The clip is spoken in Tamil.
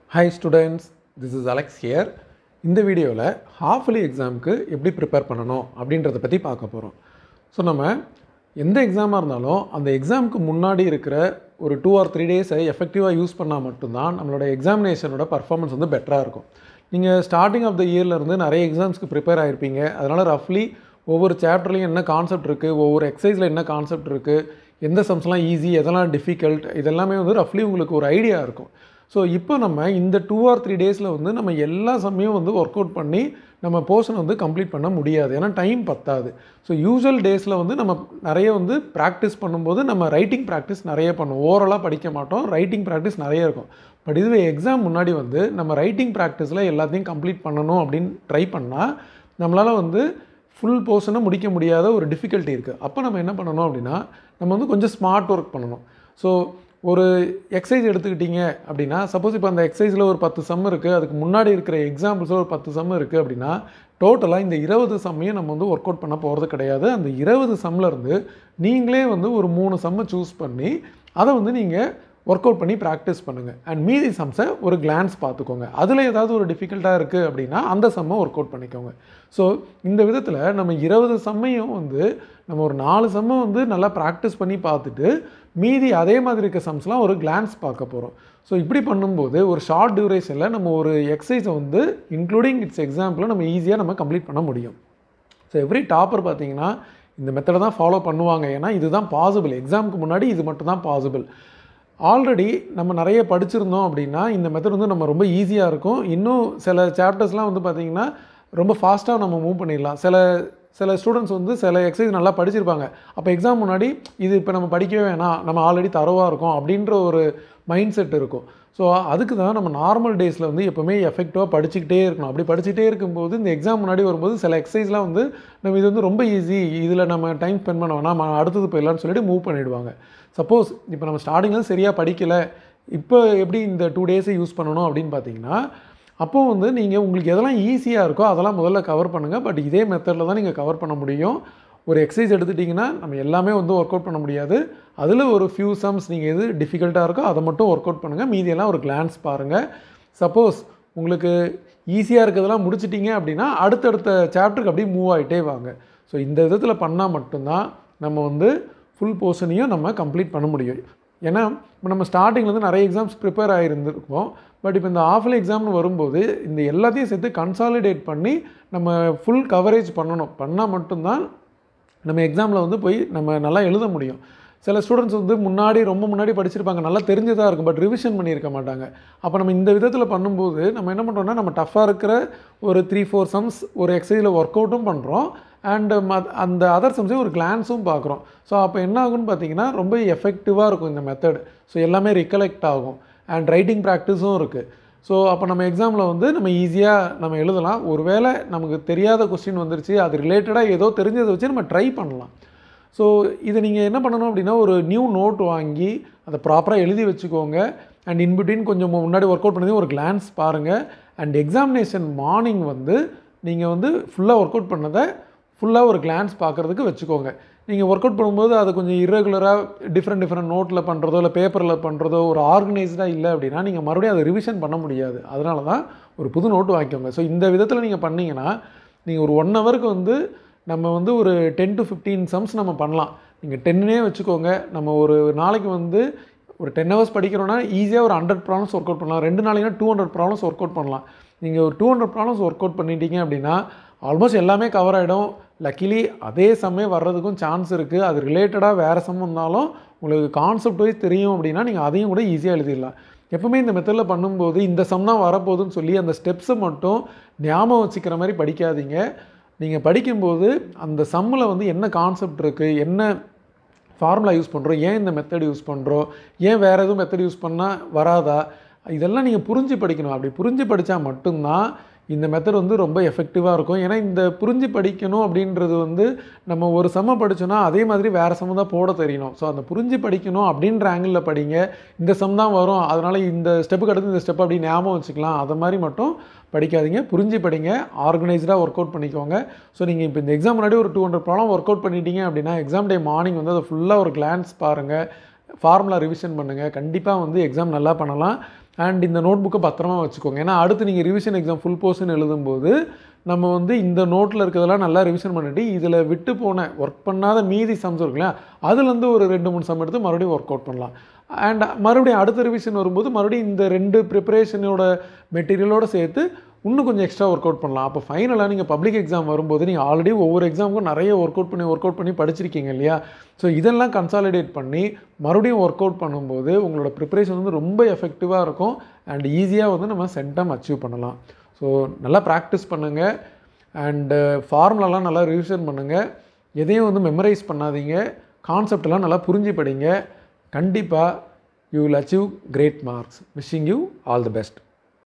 hi students this is Alex here இந்த வீடியோவில் ஹாஃப்லி எக்ஸாமுக்கு எப்படி ப்ரிப்பேர் பண்ணணும் அப்படின்றத பற்றி பார்க்க போகிறோம் ஸோ நம்ம எந்த எக்ஸாமாக இருந்தாலும் அந்த எக்ஸாமுக்கு முன்னாடி இருக்கிற ஒரு டூ ஆர் த்ரீ டேஸை எஃபெக்டிவாக யூஸ் பண்ணால் மட்டும்தான் நம்மளோட எக்ஸாமினேஷனோட பர்ஃபார்மன்ஸ் வந்து பெட்டராக இருக்கும் நீங்கள் ஸ்டார்டிங் ஆஃப் த இயர்லேருந்து நிறைய எக்ஸாம்ஸ்க்கு ப்ரிப்பேர் ஆகிருப்பீங்க அதனால் ரஃப்லி ஒவ்வொரு சாப்டர்லையும் என்ன கான்செப்ட் இருக்குது ஒவ்வொரு எக்ஸசைஸில் என்ன கான்செப்ட் இருக்குது எந்த சம்ஸ்லாம் ஈஸி எதெல்லாம் டிஃபிகல்ட் இதெல்லாமே வந்து ரஃப்லி உங்களுக்கு ஒரு ஐடியா இருக்கும் ஸோ இப்போ நம்ம இந்த டூ ஆர் த்ரீ டேஸில் வந்து நம்ம எல்லா சமயம் வந்து ஒர்க் அவுட் பண்ணி நம்ம போர்ஷன் வந்து கம்ப்ளீட் பண்ண முடியாது ஏன்னா டைம் பத்தாது ஸோ யூஸ்வல் டேஸில் வந்து நம்ம நிறைய வந்து ப்ராக்டிஸ் பண்ணும்போது நம்ம ரைட்டிங் ப்ராக்டிஸ் நிறைய பண்ணுவோம் ஓரலாக படிக்க மாட்டோம் ரைட்டிங் ப்ராக்டிஸ் நிறைய இருக்கும் பட் இதுவே எக்ஸாம் முன்னாடி வந்து நம்ம ரைட்டிங் ப்ராக்டிஸில் எல்லாத்தையும் கம்ப்ளீட் பண்ணணும் அப்படின்னு ட்ரை பண்ணால் நம்மளால் வந்து ஃபுல் போர்ஷனை முடிக்க முடியாத ஒரு டிஃபிகல்ட்டி இருக்குது அப்போ நம்ம என்ன பண்ணணும் அப்படின்னா நம்ம வந்து கொஞ்சம் ஸ்மார்ட் ஒர்க் பண்ணணும் ஸோ ஒரு எக்ஸசைஸ் எடுத்துக்கிட்டீங்க அப்படின்னா சப்போஸ் இப்போ அந்த எக்ஸசைஸில் ஒரு பத்து சம் இருக்குது அதுக்கு முன்னாடி இருக்கிற எக்ஸாம்பிள்ஸில் ஒரு பத்து சம் இருக்குது அப்படின்னா டோட்டலாக இந்த இருபது சம்மையும் நம்ம வந்து ஒர்க் அவுட் பண்ண போகிறது கிடையாது அந்த இருபது சம்லேருந்து நீங்களே வந்து ஒரு மூணு சம்மை சூஸ் பண்ணி அதை வந்து நீங்கள் ஒர்க் அவுட் பண்ணி ப்ராக்டிஸ் பண்ணுங்கள் அண்ட் மீதி சம்ஸை ஒரு கிளான்ஸ் பார்த்துக்கோங்க அதில் ஏதாவது ஒரு டிஃபிகல்ட்டாக இருக்குது அப்படின்னா அந்த சம்மை ஒர்க் அவுட் பண்ணிக்கோங்க ஸோ இந்த விதத்தில் நம்ம இருபது சம்மையும் வந்து நம்ம ஒரு நாலு சம்மை வந்து நல்லா ப்ராக்டிஸ் பண்ணி பார்த்துட்டு மீதி அதே மாதிரி இருக்க சம்ஸ்லாம் ஒரு கிளான்ஸ் பார்க்க போகிறோம் ஸோ இப்படி பண்ணும்போது ஒரு ஷார்ட் டியூரேஷனில் நம்ம ஒரு எக்ஸசைஸை வந்து இன்க்ளூடிங் இட்ஸ் எக்ஸாம்பிளை நம்ம ஈஸியாக நம்ம கம்ப்ளீட் பண்ண முடியும் ஸோ எவ்ரி டாப்பர் பார்த்தீங்கன்னா இந்த மெத்தடை தான் ஃபாலோ பண்ணுவாங்க ஏன்னா இதுதான் பாசிபிள் எக்ஸாமுக்கு முன்னாடி இது மட்டும் தான் பாசிபிள் ஆல்ரெடி நம்ம நிறைய படிச்சிருந்தோம் அப்படின்னா இந்த மெத்தட் வந்து நம்ம ரொம்ப ஈஸியாக இருக்கும் இன்னும் சில சாப்டர்ஸ்லாம் வந்து பார்த்திங்கன்னா ரொம்ப ஃபாஸ்ட்டாக நம்ம மூவ் பண்ணிடலாம் சில சில ஸ்டூடெண்ட்ஸ் வந்து சில எக்ஸசைஸ் நல்லா படிச்சிருப்பாங்க அப்போ எக்ஸாம் முன்னாடி இது இப்போ நம்ம படிக்கவே வேணாம் நம்ம ஆல்ரெடி தரவாக இருக்கோம் அப்படின்ற ஒரு மைண்ட் செட் இருக்கும் ஸோ அதுக்கு தான் நம்ம நார்மல் டேஸில் வந்து எப்போவுமே எஃபெக்டிவாக படிச்சுக்கிட்டே இருக்கணும் அப்படி படிச்சுட்டே இருக்கும்போது இந்த எக்ஸாம் முன்னாடி வரும்போது சில எக்ஸசைஸ்லாம் வந்து நம்ம இது வந்து ரொம்ப ஈஸி இதில் நம்ம டைம் ஸ்பெண்ட் பண்ண வேணாம் நம்ம அடுத்தது போயிடலாம்னு சொல்லிட்டு மூவ் பண்ணிவிடுவாங்க சப்போஸ் இப்போ நம்ம ஸ்டார்டிங்கில் சரியாக படிக்கலை இப்போ எப்படி இந்த டூ டேஸை யூஸ் பண்ணணும் அப்படின்னு பார்த்தீங்கன்னா அப்போது வந்து நீங்கள் உங்களுக்கு எதெல்லாம் ஈஸியாக இருக்கோ அதெல்லாம் முதல்ல கவர் பண்ணுங்கள் பட் இதே மெத்தடில் தான் நீங்கள் கவர் பண்ண முடியும் ஒரு எக்ஸசைஸ் எடுத்துட்டிங்கன்னா நம்ம எல்லாமே வந்து ஒர்க் அவுட் பண்ண முடியாது அதில் ஒரு ஃபியூ சம்ஸ் நீங்கள் எது டிஃபிகல்ட்டாக இருக்கோ அதை மட்டும் ஒர்க் அவுட் பண்ணுங்கள் மீதியெல்லாம் ஒரு கிளான்ஸ் பாருங்கள் சப்போஸ் உங்களுக்கு ஈஸியாக இருக்கிறதெல்லாம் முடிச்சிட்டிங்க அப்படின்னா அடுத்தடுத்த சாப்டருக்கு அப்படியே மூவ் ஆகிட்டே வாங்க ஸோ இந்த விதத்தில் பண்ணால் மட்டும்தான் நம்ம வந்து ஃபுல் போர்ஷனையும் நம்ம கம்ப்ளீட் பண்ண முடியும் ஏன்னா இப்போ நம்ம ஸ்டார்டிங்லேருந்து நிறைய எக்ஸாம்ஸ் ப்ரிப்பேர் ஆகிருந்துருக்கோம் பட் இப்போ இந்த ஆஃப்ல எக்ஸாம்னு வரும்போது இந்த எல்லாத்தையும் சேர்த்து கன்சாலிடேட் பண்ணி நம்ம ஃபுல் கவரேஜ் பண்ணணும் பண்ணால் மட்டும்தான் நம்ம எக்ஸாமில் வந்து போய் நம்ம நல்லா எழுத முடியும் சில ஸ்டூடெண்ட்ஸ் வந்து முன்னாடி ரொம்ப முன்னாடி படிச்சிருப்பாங்க நல்லா தெரிஞ்சதாக இருக்கும் பட் ரிவிஷன் பண்ணியிருக்க மாட்டாங்க அப்போ நம்ம இந்த விதத்தில் பண்ணும்போது நம்ம என்ன பண்ணுறோம்னா நம்ம டஃப்பாக இருக்கிற ஒரு த்ரீ ஃபோர் சம்ஸ் ஒரு எக்ஸசைஸில் ஒர்க் அவுட்டும் பண்ணுறோம் அண்டு அந்த அதர் சம்ஸையும் ஒரு கிளான்ஸும் பார்க்குறோம் ஸோ அப்போ என்ன ஆகும்னு பார்த்தீங்கன்னா ரொம்ப எஃபெக்டிவாக இருக்கும் இந்த மெத்தட் ஸோ எல்லாமே ரிகலெக்ட் ஆகும் அண்ட் ரைட்டிங் ப்ராக்டிஸும் இருக்குது ஸோ அப்போ நம்ம எக்ஸாமில் வந்து நம்ம ஈஸியாக நம்ம எழுதலாம் ஒருவேளை நமக்கு தெரியாத கொஸ்டின் வந்துருச்சு அது ரிலேட்டடாக ஏதோ தெரிஞ்சதை வச்சு நம்ம ட்ரை பண்ணலாம் ஸோ இதை நீங்கள் என்ன பண்ணணும் அப்படின்னா ஒரு நியூ நோட் வாங்கி அதை ப்ராப்பராக எழுதி வச்சுக்கோங்க அண்ட் இன்பிட்வீன் கொஞ்சம் முன்னாடி ஒர்க் அவுட் பண்ணி ஒரு கிளான்ஸ் பாருங்கள் அண்ட் எக்ஸாமினேஷன் மார்னிங் வந்து நீங்கள் வந்து ஃபுல்லாக ஒர்க் அவுட் பண்ணதை ஃபுல்லாக ஒரு கிளான்ஸ் பார்க்குறதுக்கு வச்சுக்கோங்க நீங்கள் ஒர்க் அவுட் பண்ணும்போது அது கொஞ்சம் இரெகுலராக டிஃப்ரெண்ட் டிஃப்ரெண்ட் நோட்டில் பண்ணுறதோ இல்லை பேப்பரில் பண்ணுறதோ ஒரு ஆர்கனைஸ்டாக இல்லை அப்படின்னா நீங்கள் மறுபடியும் அதை ரிவிஷன் பண்ண முடியாது அதனால தான் ஒரு புது நோட்டு வாங்கிக்கோங்க ஸோ இந்த விதத்தில் நீங்கள் பண்ணிங்கன்னா நீங்கள் ஒரு ஒன் ஹவருக்கு வந்து நம்ம வந்து ஒரு டென் டு ஃபிஃப்டீன் சம்ஸ் நம்ம பண்ணலாம் நீங்கள் டென்னே வச்சுக்கோங்க நம்ம ஒரு நாளைக்கு வந்து ஒரு டென் ஹவர்ஸ் படிக்கிறோன்னா ஈஸியாக ஒரு ஹண்ட்ரட் ப்ராப்ளம்ஸ் ஒர்க் அவுட் பண்ணலாம் ரெண்டு நாளைக்குனா two hundred problems work out பண்ணலாம் நீங்கள் ஒரு two hundred problems work out பண்ணிட்டீங்க அப்படின்னா ஆல்மோஸ்ட் எல்லாமே கவர் ஆகிடும் லக்கிலி அதே சமயம் வர்றதுக்கும் சான்ஸ் இருக்குது அது ரிலேட்டடாக வேறு சம் வந்தாலும் உங்களுக்கு கான்செப்ட் வைஸ் தெரியும் அப்படின்னா நீங்கள் அதையும் கூட ஈஸியாக எழுதிடலாம் எப்பவுமே இந்த மெத்தடில் பண்ணும்போது இந்த சம் தான் வரப்போகுதுன்னு சொல்லி அந்த ஸ்டெப்ஸை மட்டும் ஞாபகம் வச்சுக்கிற மாதிரி படிக்காதீங்க நீங்கள் படிக்கும்போது அந்த சம்மில் வந்து என்ன கான்செப்ட் இருக்குது என்ன ஃபார்முலா யூஸ் பண்ணுறோம் ஏன் இந்த மெத்தட் யூஸ் பண்ணுறோம் ஏன் வேறு எதுவும் மெத்தட் யூஸ் பண்ணால் வராதா இதெல்லாம் நீங்கள் புரிஞ்சு படிக்கணும் அப்படி புரிஞ்சு படித்தா மட்டும்தான் இந்த மெத்தட் வந்து ரொம்ப எஃபெக்டிவாக இருக்கும் ஏன்னா இந்த புரிஞ்சு படிக்கணும் அப்படின்றது வந்து நம்ம ஒரு சம படித்தோன்னா அதே மாதிரி வேறு சம தான் போட தெரியணும் ஸோ அந்த புரிஞ்சு படிக்கணும் அப்படின்ற ஆங்கிளில் படிங்க இந்த சம் தான் வரும் அதனால் இந்த ஸ்டெப்புக்கு அடுத்து இந்த ஸ்டெப் அப்படி ஞாபகம் வச்சுக்கலாம் அதை மாதிரி மட்டும் படிக்காதீங்க புரிஞ்சு படிங்க ஆர்கனைஸ்டாக ஒர்க் அவுட் பண்ணிக்கோங்க ஸோ நீங்கள் இப்போ இந்த எக்ஸாம் முன்னாடி ஒரு two hundred problem work out பண்ணிட்டீங்க அப்படின்னா எக்ஸாம் டே மார்னிங் வந்து அதை ஃபுல்லாக ஒரு கிளான்ஸ் பாருங்கள் ஃபார்முலா ரிவிஷன் பண்ணுங்கள் கண்டிப்பாக வந்து எக்ஸாம் நல்லா பண்ணலாம் அண்ட் இந்த நோட் புக்கை பத்திரமா வச்சுக்கோங்க ஏன்னா அடுத்து நீங்கள் ரிவிஷன் எக்ஸாம் ஃபுல் போர்ஷன் எழுதும்போது நம்ம வந்து இந்த நோட்டில் இருக்கிறதெல்லாம் நல்லா ரிவிஷன் பண்ணிட்டு இதில் விட்டு போன ஒர்க் பண்ணாத மீதி சம்ஸ் இருக்கு இல்லையா அதுலேருந்து ஒரு ரெண்டு மூணு சம் எடுத்து மறுபடியும் ஒர்க் அவுட் பண்ணலாம் அண்ட் மறுபடியும் அடுத்த ரிவிஷன் வரும்போது மறுபடியும் இந்த ரெண்டு ப்ரிப்பரேஷனோட மெட்டீரியலோடு சேர்த்து இன்னும் கொஞ்சம் எக்ஸ்ட்ரா ஒர்க் அவுட் பண்ணலாம் அப்போ ஃபைனலாக நீங்கள் பப்ளிக் எக்ஸாம் வரும்போது நீங்கள் ஆல்ரெடி ஒவ்வொரு எக்ஸாமுக்கும் நிறைய ஒர்க் அவுட் பண்ணி ஒர்க் அவுட் பண்ணி படிச்சிருக்கீங்க இல்லையா ஸோ இதெல்லாம் கன்சாலிடேட் பண்ணி மறுபடியும் ஒர்க் அவுட் பண்ணும்போது உங்களோட ப்ரிப்பரேஷன் வந்து ரொம்ப எஃபெக்டிவாக இருக்கும் அண்ட் ஈஸியாக வந்து நம்ம சென்டம் அச்சீவ் பண்ணலாம் ஸோ நல்லா ப்ராக்டிஸ் பண்ணுங்கள் அண்டு ஃபார்முலாலாம் நல்லா ரிவிஷன் பண்ணுங்கள் எதையும் வந்து மெமரைஸ் பண்ணாதீங்க கான்செப்டெல்லாம் நல்லா புரிஞ்சு படிங்க கண்டிப்பாக you will achieve great marks wishing you all the best